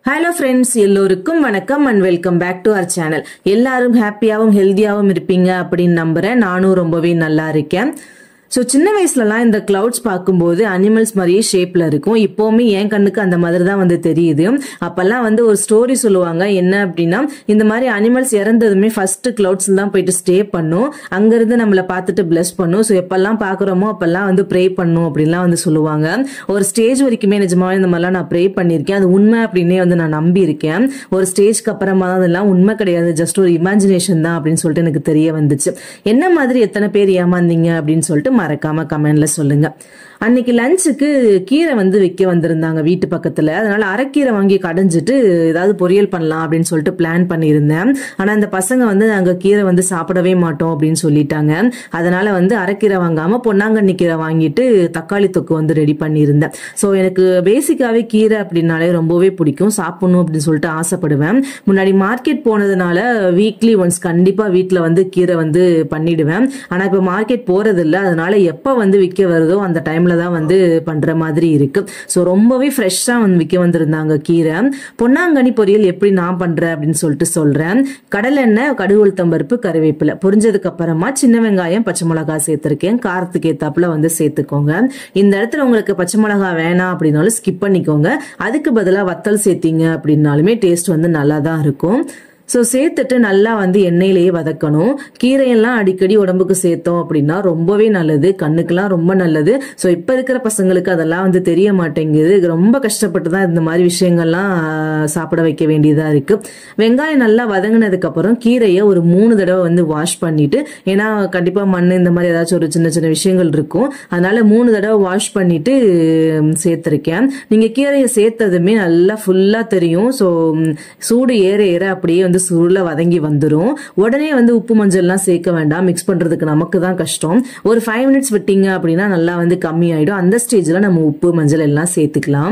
hello friends எல்லோருக்கும் வணக்கம் and welcome back to our channel எல்லாரும் ஹாப்பியாகவும் ஹெல்த்தியாகவும் இருப்பீங்க அப்படின்னு நம்புறேன் நானும் ரொம்பவே நல்லா இருக்கேன் ஸோ சின்ன வயசுலலாம் இந்த கிளவுட்ஸ் பார்க்கும்போது அனிமல்ஸ் மாதிரியே ஷேப்ல இருக்கும் இப்போவுமே என் கண்ணுக்கு அந்த மாதிரி தான் வந்து தெரியுது அப்பெல்லாம் வந்து ஒரு ஸ்டோரி சொல்லுவாங்க என்ன அப்படின்னா இந்த மாதிரி அனிமல்ஸ் இறந்ததுமே ஃபர்ஸ்ட் கிளவுட்ஸ் தான் போயிட்டு ஸ்டே பண்ணும் அங்கிருந்து நம்மளை பார்த்துட்டு பிளஸ் பண்ணும் ஸோ எப்பெல்லாம் பார்க்குறோமோ அப்பெல்லாம் வந்து ப்ரே பண்ணும் அப்படின்லாம் வந்து சொல்லுவாங்க ஒரு ஸ்டேஜ் வரைக்குமே நிஜமாவே இந்த மாதிரிலாம் நான் ப்ரே பண்ணியிருக்கேன் அது உண்மை அப்படின்னே வந்து நான் நம்பி இருக்கேன் ஒரு ஸ்டேஜ்க்கு அப்புறமா தான் அதெல்லாம் உண்மை கிடையாது ஜஸ்ட் ஒரு இமேஜினேஷன் தான் அப்படின்னு சொல்லிட்டு எனக்கு தெரிய வந்துச்சு என்ன மாதிரி எத்தனை பேர் ஏமாந்தீங்க அப்படின்னு சொல்லிட்டு மறக்காம கமெண்ட்ல சொல்லுங்க அன்னைக்கு லஞ்சுக்கு கீரை வந்து வைக்க வந்திருந்தாங்க வீட்டு பக்கத்துல அதனால அரைக்கீரை வாங்கி கடைஞ்சிட்டு ஏதாவது பொரியல் பண்ணலாம் அப்படின்னு சொல்லிட்டு பிளான் பண்ணியிருந்தேன் ஆனா இந்த பசங்க வந்து நாங்க கீரை வந்து சாப்பிடவே மாட்டோம் அப்படின்னு சொல்லிட்டாங்க அதனால வந்து அரைக்கீரை வாங்காம பொன்னாங்கண்ணி கீரை வாங்கிட்டு தக்காளி தொக்கு வந்து ரெடி பண்ணியிருந்தேன் ஸோ எனக்கு பேசிக்காவே கீரை அப்படின்னாலே ரொம்பவே பிடிக்கும் சாப்பிடணும் அப்படின்னு சொல்லிட்டு ஆசைப்படுவேன் முன்னாடி மார்க்கெட் போனதுனால வீக்லி ஒன்ஸ் கண்டிப்பா வீட்டில் வந்து கீரை வந்து பண்ணிடுவேன் ஆனா இப்போ மார்க்கெட் போறது இல்லை அதனால எப்போ வந்து விற்க வருதோ அந்த டைம்ல தான் வந்து பண்ற மாதிரி இருக்கு ஸோ ரொம்பவே ஃப்ரெஷ்ஷா வந்து விற்க வந்திருந்தாங்க கீரை பொன்னாங்கண்ணி பொரியல் எப்படி நான் பண்றேன் அப்படின்னு சொல்லிட்டு சொல்றேன் கடலை எண்ணெய் கடுகு உளுத்தம் பருப்பு கருவேப்பிலை பொரிஞ்சதுக்கு அப்புறமா சின்ன வெங்காயம் பச்சை மிளகாய் சேர்த்திருக்கேன் காரத்துக்கு ஏத்தாப்புல வந்து சேர்த்துக்கோங்க இந்த இடத்துல உங்களுக்கு பச்சை மிளகாய் வேணாம் அப்படின்னாலும் ஸ்கிப் பண்ணிக்கோங்க அதுக்கு பதிலாக வத்தல் சேர்த்தீங்க அப்படின்னாலுமே டேஸ்ட் வந்து நல்லா தான் இருக்கும் ஸோ சேர்த்துட்டு நல்லா வந்து எண்ணெயிலேயே வதக்கணும் கீரையெல்லாம் அடிக்கடி உடம்புக்கு சேர்த்தோம் அப்படின்னா ரொம்பவே நல்லது கண்ணுக்கெல்லாம் ரொம்ப நல்லது ஸோ இப்போ இருக்கிற பசங்களுக்கு அதெல்லாம் வந்து தெரிய மாட்டேங்குது ரொம்ப கஷ்டப்பட்டு தான் இந்த மாதிரி விஷயங்கள்லாம் சாப்பிட வைக்க வேண்டியதாக இருக்கு வெங்காயம் நல்லா வதங்கினதுக்கு அப்புறம் கீரையை ஒரு மூணு தடவை வந்து வாஷ் பண்ணிட்டு ஏன்னா கண்டிப்பாக மண் இந்த மாதிரி ஏதாச்சும் ஒரு சின்ன சின்ன விஷயங்கள் இருக்கும் அதனால மூணு தடவை வாஷ் பண்ணிட்டு சேர்த்துருக்கேன் நீங்கள் கீரையை சேர்த்ததுமே நல்லா ஃபுல்லாக தெரியும் ஸோ சூடு ஏற ஏற அப்படியே வந்து சுருள வதங்கி வந்துடும் உடனே வந்து உப்பு மஞ்சள்லாம் சேர்க்க வேண்டாம் மிக்ஸ் பண்றதுக்கு நமக்கு தான் கஷ்டம் ஒரு ஃபைவ் மினிட்ஸ் விட்டீங்க அப்படின்னா நல்லா வந்து கம்மி ஆயிடும் அந்த ஸ்டேஜ்ல நம்ம உப்பு மஞ்சள் எல்லாம் சேர்த்துக்கலாம்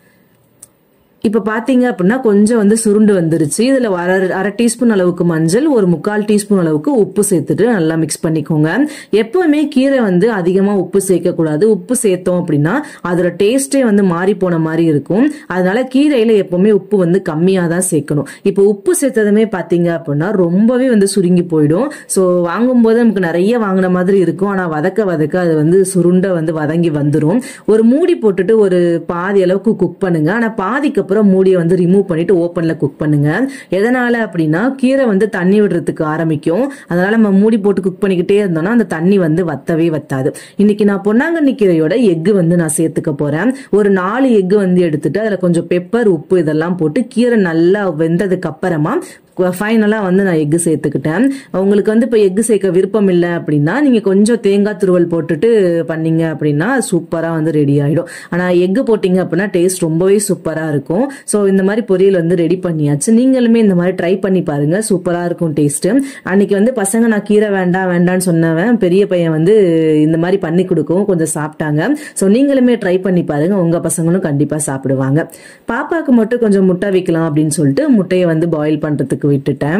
இப்போ பார்த்தீங்க அப்படின்னா கொஞ்சம் வந்து சுருண்டு வந்துருச்சு இதில் அரை அரை டீஸ்பூன் அளவுக்கு மஞ்சள் ஒரு முக்கால் டீஸ்பூன் அளவுக்கு உப்பு சேர்த்துட்டு நல்லா மிக்ஸ் பண்ணிக்கோங்க எப்பவுமே கீரை வந்து அதிகமாக உப்பு சேர்க்கக்கூடாது உப்பு சேர்த்தோம் அப்படின்னா அதோட டேஸ்டே வந்து மாறி போன மாதிரி இருக்கும் அதனால கீரையில் எப்பவுமே உப்பு வந்து கம்மியாக தான் சேர்க்கணும் இப்போ உப்பு சேர்த்ததுமே பார்த்தீங்க அப்படின்னா ரொம்பவே வந்து சுருங்கி போயிடும் ஸோ வாங்கும்போது நமக்கு நிறைய வாங்கின மாதிரி இருக்கும் ஆனால் வதக்க வதக்க அது வந்து சுருண்ட வந்து வதங்கி வந்துடும் ஒரு மூடி போட்டுட்டு ஒரு பாதி அளவுக்கு குக் பண்ணுங்க ஆனால் பாதிக்கு அப்புறம் மூடியை வந்து ரிமூவ் பண்ணிட்டு ஓப்பன்ல குக் பண்ணுங்க எதனால அப்படின்னா கீரை வந்து தண்ணி விடுறதுக்கு ஆரம்பிக்கும் அதனால நம்ம மூடி போட்டு குக் பண்ணிக்கிட்டே இருந்தோம்னா அந்த தண்ணி வந்து வத்தவே வத்தாது இன்னைக்கு நான் பொன்னாங்கண்ணி கீரையோட எக்கு வந்து நான் சேர்த்துக்க போறேன் ஒரு நாலு எக்கு வந்து எடுத்துட்டு அதுல கொஞ்சம் பெப்பர் உப்பு இதெல்லாம் போட்டு கீரை நல்லா வெந்ததுக்கு அப்புறமா ஃபைனலாக வந்து நான் எக்கு சேர்த்துக்கிட்டேன் உங்களுக்கு வந்து இப்போ எக்கு சேர்க்க விருப்பம் இல்லை அப்படின்னா நீங்கள் கொஞ்சம் தேங்காய் துருவல் போட்டுட்டு பண்ணீங்க அப்படின்னா சூப்பராக வந்து ரெடி ஆகிடும் ஆனால் எக்கு போட்டிங்க அப்படின்னா டேஸ்ட் ரொம்பவே சூப்பராக இருக்கும் ஸோ இந்த மாதிரி பொரியல் வந்து ரெடி பண்ணியாச்சு நீங்களுமே இந்த மாதிரி ட்ரை பண்ணி பாருங்க சூப்பராக இருக்கும் டேஸ்ட்டு அன்னைக்கு வந்து பசங்க நான் கீரை வேண்டாம் வேண்டாம்னு சொன்னவன் பெரிய பையன் வந்து இந்த மாதிரி பண்ணி கொடுக்கவும் கொஞ்சம் சாப்பிட்டாங்க ஸோ நீங்களுமே ட்ரை பண்ணி பாருங்க உங்கள் பசங்களும் கண்டிப்பாக சாப்பிடுவாங்க பாப்பாவுக்கு மட்டும் கொஞ்சம் முட்டை வைக்கலாம் அப்படின்னு சொல்லிட்டு முட்டையை வந்து பாயில் பண்ணுறதுக்கு விட்டுட்டேன்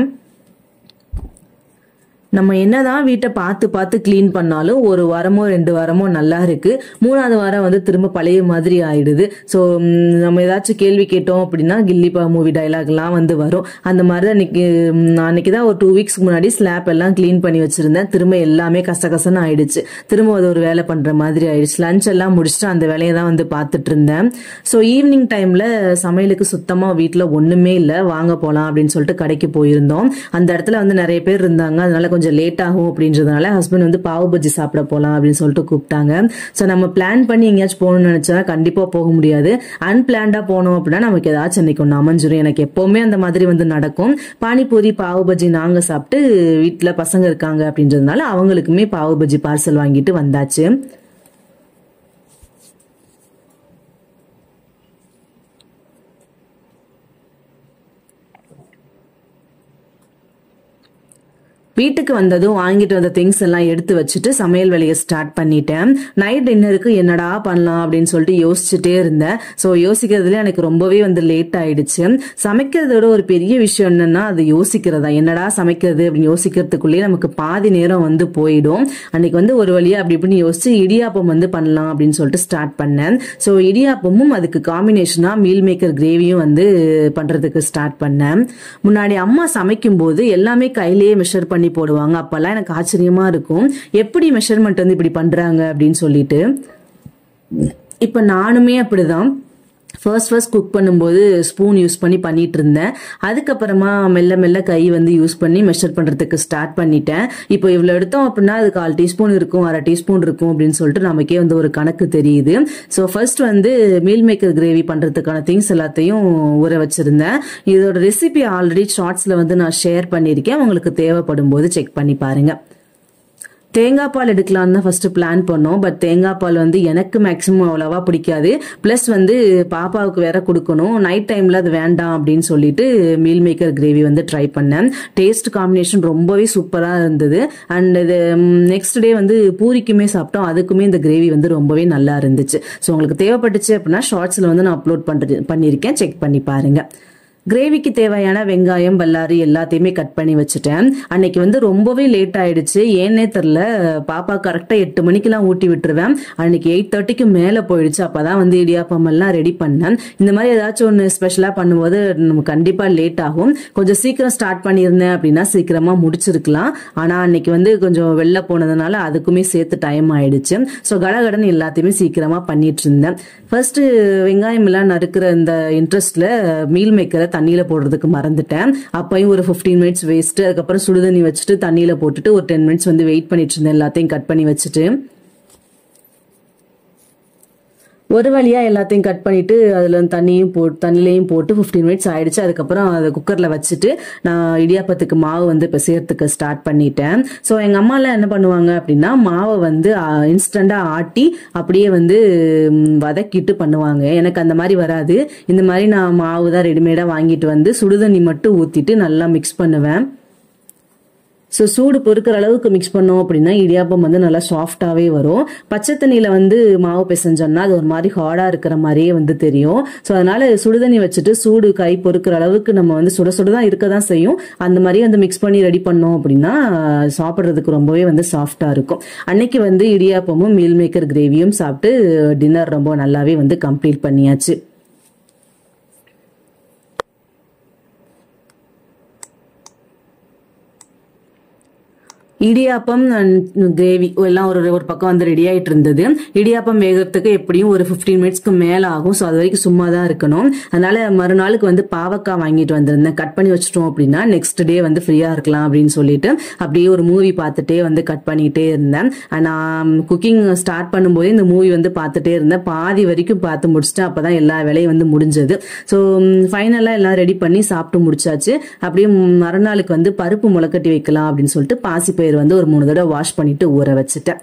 நம்ம என்னதான் வீட்டை பார்த்து பார்த்து க்ளீன் பண்ணாலும் ஒரு வாரமோ ரெண்டு வாரமோ நல்லா இருக்கு மூணாவது வாரம் வந்து திரும்ப பழைய மாதிரி ஆயிடுது ஸோ நம்ம ஏதாச்சும் கேள்வி கேட்டோம் அப்படின்னா கில்லிப்பா மூவி டைலாக்லாம் வந்து வரும் அந்த மாதிரி தான் இன்னைக்கு அன்னைக்கு தான் ஒரு டூ வீக்ஸ் முன்னாடி ஸ்லாப் எல்லாம் க்ளீன் பண்ணி வச்சிருந்தேன் திரும்ப எல்லாமே கசகசன்னு ஆயிடுச்சு திரும்ப அது ஒரு வேலை பண்ற மாதிரி ஆயிடுச்சு லஞ்ச் எல்லாம் முடிச்சுட்டு அந்த வேலையை தான் வந்து பார்த்துட்டு இருந்தேன் ஸோ ஈவினிங் டைம்ல சமையலுக்கு சுத்தமா வீட்டில் ஒண்ணுமே இல்லை வாங்க போகலாம் அப்படின்னு சொல்லிட்டு கடைக்கு போயிருந்தோம் அந்த இடத்துல வந்து நிறைய பேர் இருந்தாங்க அதனால கொஞ்சம் கொஞ்சம் லேட் ஆகும் அப்படின்றதுனால ஹஸ்பண்ட் வந்து பாவு பஜ்ஜி சாப்பிட போகலாம் அப்படின்னு சொல்லிட்டு கூப்பிட்டாங்க ஸோ நம்ம பிளான் பண்ணி எங்கேயாச்சும் போகணும்னு நினச்சா கண்டிப்பாக போக முடியாது அன்பிளான்டாக போனோம் அப்படின்னா நமக்கு ஏதாச்சும் அன்னைக்கு ஒன்று அமைஞ்சிரும் எனக்கு எப்போவுமே அந்த மாதிரி வந்து நடக்கும் பானிபூரி பாவு பஜ்ஜி நாங்கள் சாப்பிட்டு வீட்டில் பசங்க இருக்காங்க அப்படின்றதுனால அவங்களுக்குமே பாவு பஜ்ஜி பார்சல் வாங்கிட்டு வந்தாச்சு வீட்டுக்கு வந்ததும் வாங்கிட்டு வந்த திங்ஸ் எல்லாம் எடுத்து வச்சுட்டு சமையல் வேலையை ஸ்டார்ட் பண்ணிட்டேன் நைட் டின்னருக்கு என்னடா பண்ணலாம் அப்படின்னு சொல்லிட்டு யோசிச்சுட்டே இருந்தேன் ஸோ யோசிக்கிறதுல எனக்கு ரொம்பவே வந்து லேட் ஆயிடுச்சு சமைக்கிறதோட ஒரு பெரிய விஷயம் என்னன்னா அது யோசிக்கிறதா என்னடா சமைக்கிறது அப்படின்னு யோசிக்கிறதுக்குள்ளேயே நமக்கு பாதி நேரம் வந்து போயிடும் அன்னைக்கு வந்து ஒரு வழியா அப்படி இப்படின்னு யோசிச்சு இடியாப்பம் வந்து பண்ணலாம் அப்படின்னு சொல்லிட்டு ஸ்டார்ட் பண்ணேன் ஸோ இடியாப்பமும் அதுக்கு காம்பினேஷனா மீல் மேக்கர் கிரேவியும் வந்து பண்றதுக்கு ஸ்டார்ட் பண்ணேன் முன்னாடி அம்மா சமைக்கும் போது எல்லாமே கையிலேயே மெஷர் பண்ணி போடுவாங்க அப்பெல்லாம் எனக்கு ஆச்சரியமா இருக்கும் எப்படி மெஷர்மெண்ட் வந்து இப்படி பண்றாங்க அப்படின்னு சொல்லிட்டு இப்ப நானுமே அப்படிதான் ஃபர்ஸ்ட் ஃபர்ஸ்ட் குக் பண்ணும்போது ஸ்பூன் யூஸ் பண்ணி பண்ணிட்டு இருந்தேன் அதுக்கப்புறமா மெல்ல மெல்ல கை வந்து யூஸ் பண்ணி மெஷர் பண்றதுக்கு ஸ்டார்ட் பண்ணிட்டேன் இப்போ இவ்வளோ எடுத்தோம் அப்படின்னா அது கால் டீஸ்பூன் இருக்கும் அரை டீஸ்பூன் இருக்கும் அப்படின்னு சொல்லிட்டு நமக்கே வந்து ஒரு கணக்கு தெரியுது ஸோ ஃபர்ஸ்ட் வந்து மீல் மேக்கர் கிரேவி பண்றதுக்கான திங்ஸ் எல்லாத்தையும் ஊற வச்சிருந்தேன் இதோட ரெசிபி ஆல்ரெடி ஷார்ட்ஸ்ல வந்து நான் ஷேர் பண்ணியிருக்கேன் உங்களுக்கு தேவைப்படும் போது செக் பண்ணி பாருங்க தேங்காய் பால் எடுக்கலாம்னு தான் ஃபர்ஸ்ட் பிளான் பண்ணோம் பட் தேங்காய் பால் வந்து எனக்கு மேக்ஸிமம் அவ்வளவா பிடிக்காது ப்ளஸ் வந்து பாப்பாவுக்கு வேற கொடுக்கணும் நைட் டைம்ல அது வேண்டாம் அப்படின்னு சொல்லிட்டு மீல் மேக்கர் கிரேவி வந்து ட்ரை பண்ணேன் டேஸ்ட் காம்பினேஷன் ரொம்பவே சூப்பராக இருந்தது அண்ட் இது நெக்ஸ்ட் டே வந்து பூரிக்குமே சாப்பிட்டோம் அதுக்குமே இந்த கிரேவி வந்து ரொம்பவே நல்லா இருந்துச்சு ஸோ உங்களுக்கு தேவைப்பட்டுச்சு அப்படின்னா ஷார்ட்ஸில் வந்து நான் அப்லோட் பண்ணுறது பண்ணியிருக்கேன் செக் பண்ணி பாருங்க கிரேவிக்கு தேவையான வெங்காயம் பல்லாரி எல்லாத்தையுமே கட் பண்ணி வச்சுட்டேன் அன்னைக்கு வந்து ரொம்பவே லேட் ஆயிடுச்சு ஏன்னே தெரில பாப்பா கரெக்டாக எட்டு மணிக்கெல்லாம் ஊட்டி விட்டுருவேன் அன்னைக்கு எயிட் தேர்ட்டிக்கு மேலே போயிடுச்சு அப்பதான் வந்து இடியாப்பம் எல்லாம் ரெடி பண்ணேன் இந்த மாதிரி ஏதாச்சும் ஒன்று ஸ்பெஷலாக பண்ணும்போது நம்ம கண்டிப்பாக லேட் ஆகும் கொஞ்சம் சீக்கிரம் ஸ்டார்ட் பண்ணியிருந்தேன் அப்படின்னா சீக்கிரமாக முடிச்சிருக்கலாம் ஆனால் அன்னைக்கு வந்து கொஞ்சம் வெளில போனதுனால அதுக்குமே சேர்த்து டைம் ஆயிடுச்சு ஸோ கடகடன் எல்லாத்தையுமே சீக்கிரமாக பண்ணிட்டு இருந்தேன் ஃபர்ஸ்ட் வெங்காயம் எல்லாம் நறுக்கிற இந்த இன்ட்ரெஸ்ட்ல மீல் மேக்கரை தண்ணியில போடுறதுக்கு மறந்துட்டேன் அப்பயும் ஒரு ஃபிஃப்டீன் மினிட்ஸ் வேஸ்ட் அதுக்கப்புறம் சுடுதண்ணி வச்சுட்டு தண்ணியில போட்டுட்டு ஒரு டென் மினிட்ஸ் வந்து வெயிட் பண்ணிட்டு இருந்தேன் எல்லாத்தையும் கட் பண்ணி வச்சுட்டு ஒரு வழியா எல்லாத்தையும் கட் பண்ணிட்டு அதுல தண்ணியும் போட்டு தண்ணிலையும் போட்டு ஃபிஃப்டீன் மினிட்ஸ் ஆயிடுச்சு அதுக்கப்புறம் அதை குக்கர்ல வச்சுட்டு நான் இடியாப்பத்துக்கு மாவு வந்து இப்போ சேர்த்துக்க ஸ்டார்ட் பண்ணிட்டேன் ஸோ எங்க அம்மா எல்லாம் என்ன பண்ணுவாங்க அப்படின்னா மாவை வந்து இன்ஸ்டண்டா ஆட்டி அப்படியே வந்து ம், வதக்கிட்டு பண்ணுவாங்க எனக்கு அந்த மாதிரி வராது இந்த மாதிரி நான் மாவு தான் ரெடிமேடா வாங்கிட்டு வந்து சுடுதண்ணி மட்டும் ஊத்திட்டு நல்லா மிக்ஸ் பண்ணுவேன் ஸோ சூடு பொறுக்கிற அளவுக்கு மிக்ஸ் பண்ணோம் அப்படின்னா இடியாப்பம் வந்து நல்லா சாஃப்டாகவே வரும் பச்சை தண்ணியில் வந்து மாவு பிசைஞ்சோம்னா அது ஒரு மாதிரி ஹார்டாக இருக்கிற மாதிரியே வந்து தெரியும் ஸோ அதனால சுடுதண்ணி வச்சுட்டு சூடு கை பொறுக்கிற அளவுக்கு நம்ம வந்து சுட சுட தான் இருக்க தான் செய்யும் அந்த மாதிரி வந்து மிக்ஸ் பண்ணி ரெடி பண்ணோம் அப்படின்னா சாப்பிட்றதுக்கு ரொம்பவே வந்து சாஃப்டாக இருக்கும் அன்னைக்கு வந்து இடியாப்பமும் மீல் மேக்கர் கிரேவியும் சாப்பிட்டு டின்னர் ரொம்ப நல்லாவே வந்து கம்ப்ளீட் பண்ணியாச்சு இடியாப்பம் கிரேவி எல்லாம் ஒரு ஒரு பக்கம் வந்து ரெடி ஆயிட்டு இருந்தது இடியாப்பம் வேகிறதுக்கு எப்படியும் ஒரு 15 மினிட்ஸ்க்கு மேல ஆகும் ஸோ அது வரைக்கும் சும்மா தான் இருக்கணும் அதனால மறுநாளுக்கு வந்து பாவக்காய் வாங்கிட்டு வந்திருந்தேன் கட் பண்ணி வச்சிட்டோம் அப்படின்னா நெக்ஸ்ட் டே வந்து ஃப்ரீயா இருக்கலாம் அப்படின்னு சொல்லிட்டு அப்படியே ஒரு மூவி பார்த்துட்டே வந்து கட் பண்ணிட்டே இருந்தேன் நான் குக்கிங் ஸ்டார்ட் பண்ணும்போதே இந்த மூவி வந்து பார்த்துட்டே இருந்தேன் பாதி வரைக்கும் பார்த்து முடிச்சுட்டு அப்பதான் எல்லா வேலையும் வந்து முடிஞ்சது ஸோ ஃபைனலாக எல்லாம் ரெடி பண்ணி சாப்பிட்டு முடிச்சாச்சு அப்படியே மறுநாளுக்கு வந்து பருப்பு முளைக்கட்டி வைக்கலாம் அப்படின்னு சொல்லிட்டு பாசிப்பயிர் வந்து ஒரு மூணு தடவை வாஷ் பண்ணிட்டு ஊற வச்சுட்டேன்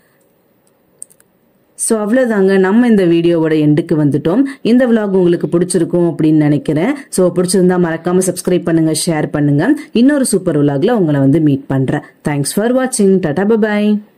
ஸோ அவ்வளோதாங்க நம்ம இந்த வீடியோவோட எண்டுக்கு வந்துட்டோம் இந்த vlog உங்களுக்கு பிடிச்சிருக்கும் அப்படின்னு நினைக்கிறேன் ஸோ பிடிச்சிருந்தா மறக்காம சப்ஸ்கிரைப் பண்ணுங்க ஷேர் பண்ணுங்க இன்னொரு சூப்பர் vlogல உங்களை வந்து மீட் பண்றேன் தேங்க்ஸ் ஃபார் வாட்சிங் டாடா பபாய்